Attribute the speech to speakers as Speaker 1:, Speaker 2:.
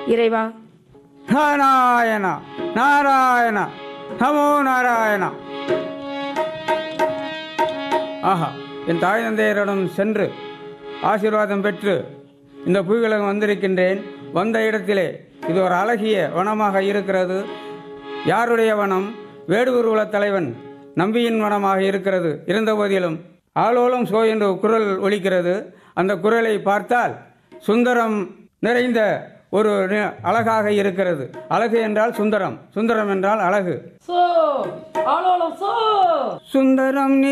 Speaker 1: இறைவா
Speaker 2: நாராயண நாராயண நமோ நாராயண ஆஹா என் தாய் தந்தையரிடம் சென்று ஆசீர்வாதம் பெற்று இந்த புவிகளும் வந்திருக்கின்றேன் வந்த இடத்திலே இது ஒரு அழகிய வனமாக இருக்கிறது யாருடைய வனம் வேடுவர் குலத் தலைவன் நம்பியின் வனமாக இருக்கிறது இருந்தபோதிலும் ஆலோலம் சோ என்று குரல் ஒலிக்கிறது அந்த குரலை பார்த்தால் சுந்தரம் நிறைந்த ஒரு நி- அழகாக இருக்கிறது அழகு என்றால் சுந்தரம் சுந்தரம் என்றால் அழகு
Speaker 3: சோ ஆலோலம் சோ
Speaker 2: சுந்தரம்